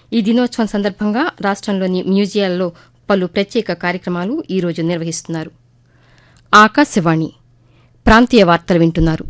ఈ దినోత్సవం సందర్భంగా రాష్టంలోని మ్యూజియాల్లో పలు ప్రత్యేక కార్యక్రమాలు ఈ రోజు నిర్వహిస్తున్నారు ఆకాశవాణి ప్రాంతీయ వార్తలు వింటున్నారు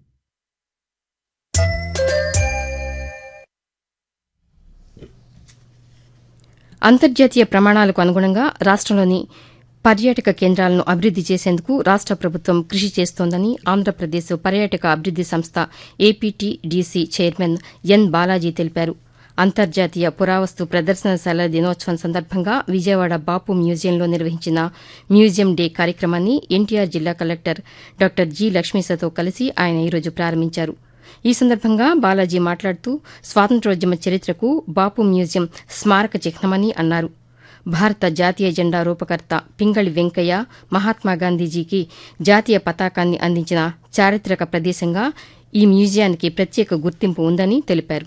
అంతర్జాతీయ ప్రమాణాలకు అనుగుణంగా రాష్టంలోని పర్యాటక కేంద్రాలను అభివృద్ది చేసేందుకు రాష్ట ప్రభుత్వం కృషి చేస్తోందని ఆంధ్రప్రదేశ్ పర్యాటక అభివృద్ది సంస్థ ఏపీటీడీసీ చైర్మన్ ఎన్ బాలాజీ తెలిపారు అంతర్జాతీయ పురావస్తు ప్రదర్శనశాల దినోత్సవం సందర్భంగా విజయవాడ బాపు మ్యూజియంలో నిర్వహించిన మ్యూజియం డే కార్యక్రమాన్ని ఎన్టీఆర్ జిల్లా కలెక్టర్ డాక్టర్ జి లక్ష్మీసతో కలిసి ఆయన ఈరోజు ప్రారంభించారు ఈ సందర్భంగా బాలాజీ మాట్లాడుతూ స్వాతంత్ర్యోద్యమ చరిత్రకు బాపు మ్యూజియం స్మారక చిహ్నమని అన్నారు భారత జాతీయ జెండా రూపకర్త పింగళి వెంకయ్య మహాత్మాగాంధీజీకి జాతీయ పతాకాన్ని అందించిన చారిత్రక ప్రదేశంగా ఈ మ్యూజియానికి ప్రత్యేక గుర్తింపు ఉందని తెలిపారు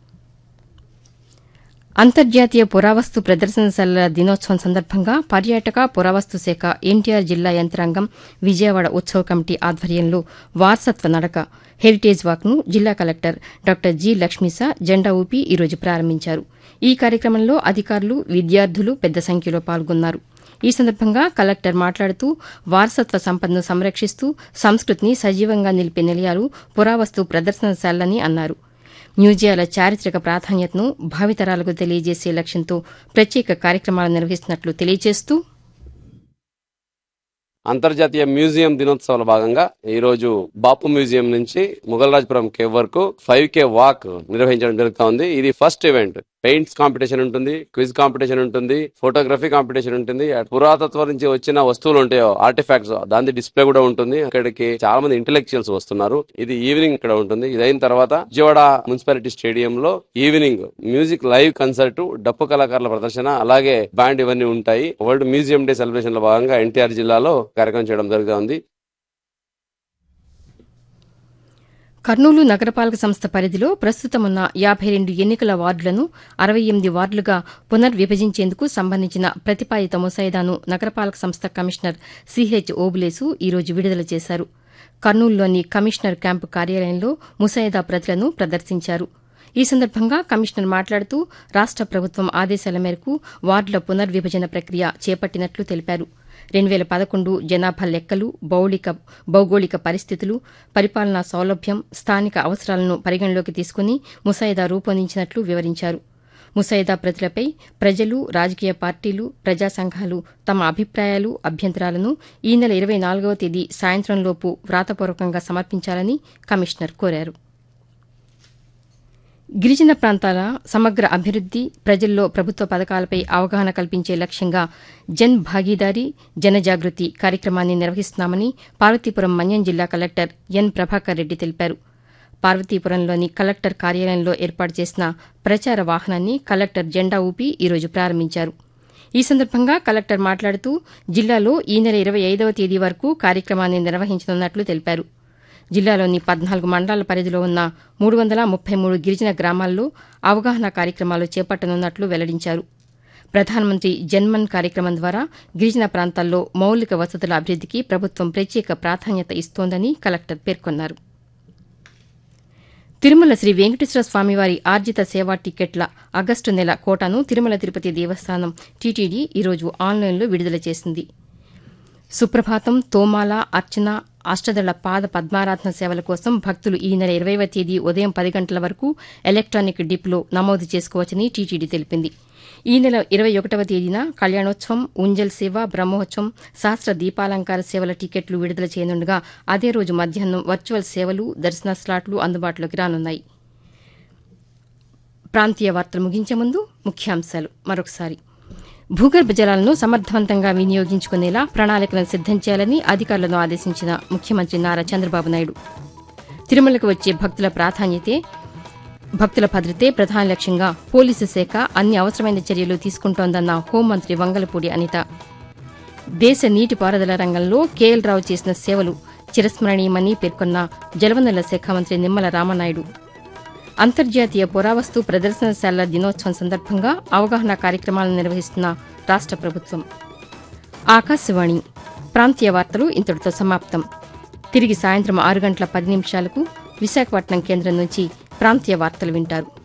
అంతర్జాతీయ పురావస్తు ప్రదర్శనశాలల దినోత్సవం సందర్భంగా పర్యాటక పురావస్తు శాఖ ఎన్టీఆర్ జిల్లా యంత్రాంగం విజయవాడ ఉత్సవ కమిటీ ఆధ్వర్యంలో వారసత్వ నడక హెరిటేజ్ వాక్ను జిల్లా కలెక్టర్ డాక్టర్ జి లక్ష్మీస జెండా ఊపి ఈరోజు ప్రారంభించారు ఈ కార్యక్రమంలో అధికారులు విద్యార్థులు పెద్ద సంఖ్యలో పాల్గొన్నారు ఈ సందర్భంగా కలెక్టర్ మాట్లాడుతూ వారసత్వ సంపదను సంరక్షిస్తూ సంస్కృతిని సజీవంగా నిలిపే నిలయాలు పురావస్తు ప్రదర్శనశాలని అన్నారు మ్యూజియాల చారిత్రక ప్రాధాన్యతను భావితరాలకు తెలియజేసే లక్ష్యంతో ప్రత్యేక కార్యక్రమాలు నిర్వహిస్తున్నట్లు తెలియజేస్తూ అంతర్జాతీయ మ్యూజియం దినోత్సవాల భాగంగా ఈ రోజు బాపు మ్యూజియం నుంచి ముగల్రాజ్పురం కేవ్ వరకు ఫైవ్ కే వాక్ నిర్వహించడం జరుగుతోంది ఇది ఫస్ట్ ఈవెంట్ పెయింట్స్ కాంపిటీషన్ ఉంటుంది క్విజ్ కాంపిటీషన్ ఉంటుంది ఫోటోగ్రఫీ కాంపిటీషన్ ఉంటుంది పురాతత్వం నుంచి వచ్చిన వస్తువులు ఉంటాయో ఆర్టిఫాక్ట్స్ దాని డిస్ప్లే కూడా ఉంటుంది ఇక్కడికి చాలా మంది ఇంటెలెక్చువల్స్ వస్తున్నారు ఇది ఈవినింగ్ ఇక్కడ ఉంటుంది ఇది అయిన తర్వాత విజయవాడ మున్సిపాలిటీ స్టేడియం లో ఈవినింగ్ మ్యూజిక్ లైవ్ కన్సర్ట్ డప్పు కళాకారుల ప్రదర్శన అలాగే బ్యాండ్ ఇవన్నీ ఉంటాయి వరల్డ్ మ్యూజియం డే సెలబ్రేషన్ లో భాగంగా ఎన్టీఆర్ జిల్లాలో కార్యక్రమం చేయడం జరుగుతోంది కర్నూలు నగరపాలక సంస్థ పరిధిలో ప్రస్తుతం ఉన్న యాబై రెండు ఎన్నికల వార్డులను అరవై ఎనిమిది వార్డులుగా పునర్విభజించేందుకు సంబంధించిన ప్రతిపాదిత ముసాయిదాను నగరపాలక సంస్థ కమిషనర్ సిహెచ్ ఓబులేసు ఈరోజు విడుదల చేశారు కర్నూలులోని కమిషనర్ క్యాంపు కార్యాలయంలో ముసాయిదా ప్రతులను ప్రదర్శించారు ఈ సందర్భంగా కమిషనర్ మాట్లాడుతూ రాష్ట ప్రభుత్వం ఆదేశాల మేరకు వార్డుల పునర్విభజన ప్రక్రియ చేపట్టినట్లు తెలిపారు రెండు వేల పదకొండు జనాభా లెక్కలు బౌళిక భౌగోళిక పరిస్థితులు పరిపాలనా సౌలభ్యం స్థానిక అవసరాలను పరిగణలోకి తీసుకుని ముసాయిదా రూపొందించినట్లు వివరించారు ముసాయిదా ప్రతులపై ప్రజలు రాజకీయ పార్టీలు ప్రజా సంఘాలు తమ అభిప్రాయాలు అభ్యంతరాలను ఈ నెల ఇరవై నాలుగవ తేదీ సాయంత్రంలోపు వ్రాతపూర్వకంగా సమర్పించాలని కమిషనర్ కోరారు గిరిజన ప్రాంతాల సమగ్ర అభివృద్ది ప్రజల్లో ప్రభుత్వ పథకాలపై అవగాహన కల్పించే లక్ష్యంగా జన్ భాగీదారీ జనజాగృతి కార్యక్రమాన్ని నిర్వహిస్తున్నామని పార్వతీపురం మన్యం జిల్లా కలెక్టర్ ఎన్ ప్రభాకర్ రెడ్డి తెలిపారు పార్వతీపురంలోని కలెక్టర్ కార్యాలయంలో ఏర్పాటు చేసిన ప్రచార వాహనాన్ని కలెక్టర్ జెండా ఊపి ఈరోజు ప్రారంభించారు ఈ సందర్భంగా కలెక్టర్ మాట్లాడుతూ జిల్లాలో ఈ నెల ఇరవై ఐదవ తేదీ వరకు కార్యక్రమాన్ని నిర్వహించనున్నట్లు తెలిపారు జిల్లాలోని పద్నాలుగు మండలాల పరిధిలో ఉన్న మూడు వందల ముప్పై మూడు గిరిజన గ్రామాల్లో అవగాహన కార్యక్రమాలు చేపట్టనున్నట్లు వెల్లడించారు ప్రధానమంత్రి జన్మన్ కార్యక్రమం ద్వారా గిరిజన ప్రాంతాల్లో మౌలిక వసతుల అభివృద్దికి ప్రభుత్వం ప్రత్యేక ప్రాధాన్యత ఇస్తోందని కలెక్టర్ పేర్కొన్నారు తిరుమల శ్రీ వెంకటేశ్వర స్వామివారి ఆర్జిత సేవా టికెట్ల ఆగస్టు నెల కోటాను తిరుమల తిరుపతి దేవస్థానం టీటీడీ ఈరోజు ఆన్లైన్లో విడుదల చేసింది సుప్రభాతం తోమాల అర్చన అష్టదళ పాద పద్మారాధన సేవల కోసం భక్తులు ఈ నెల ఇరవైవ తేదీ ఉదయం పది గంటల వరకు ఎలక్టానిక్ డిప్లో నమోదు చేసుకోవచ్చని టీటీడీ తెలిపింది ఈ నెల ఇరవై ఒకటవ తేదీన కళ్యాణోత్సవం ఉంజల్ సేవ బ్రహ్మోత్సవం సహస్ర దీపాలంకార సేవల టికెట్లు విడుదల చేయనుండగా అదే రోజు మధ్యాహ్నం వర్చువల్ సేవలు దర్శన స్లాట్లు అందుబాటులోకి రానున్నాయి ప్రాంతీయ వార్తలు ముగించే ముందు ముఖ్యాంశాలు మరొకసారి భూగర్భ జలాలను సమర్థవంతంగా వినియోగించుకునేలా ప్రణాళికలను సిద్దం చేయాలని అధికారులను ఆదేశించిన ముఖ్యమంత్రి నారా చంద్రబాబు నాయుడు తిరుమలకు వచ్చే భక్తుల ప్రాధాన్యతే భక్తుల భద్రతే ప్రధాన లక్ష్యంగా పోలీసు శాఖ అన్ని అవసరమైన చర్యలు తీసుకుంటోందన్న హోంమంత్రి వంగలపూడి అనిత దేశ నీటిపారుదల రంగంలో కేఎల్ రావు చేసిన సేవలు చిరస్మరణీయమని పేర్కొన్న జలవనరుల శాఖ మంత్రి నిమ్మల రామనాయుడు అంతర్జాతీయ పురావస్తు ప్రదర్శనశాలల దినోత్సవం సందర్భంగా అవగాహన కార్యక్రమాలను నిర్వహిస్తున్న రాష్ట ప్రభుత్వం ఆకాశవాణి ప్రాంతీయ వార్తలు ఇంతటితో సమాప్తం తిరిగి సాయంత్రం ఆరు గంటల పది నిమిషాలకు విశాఖపట్నం కేంద్రం నుంచి ప్రాంతీయ వార్తలు వింటారు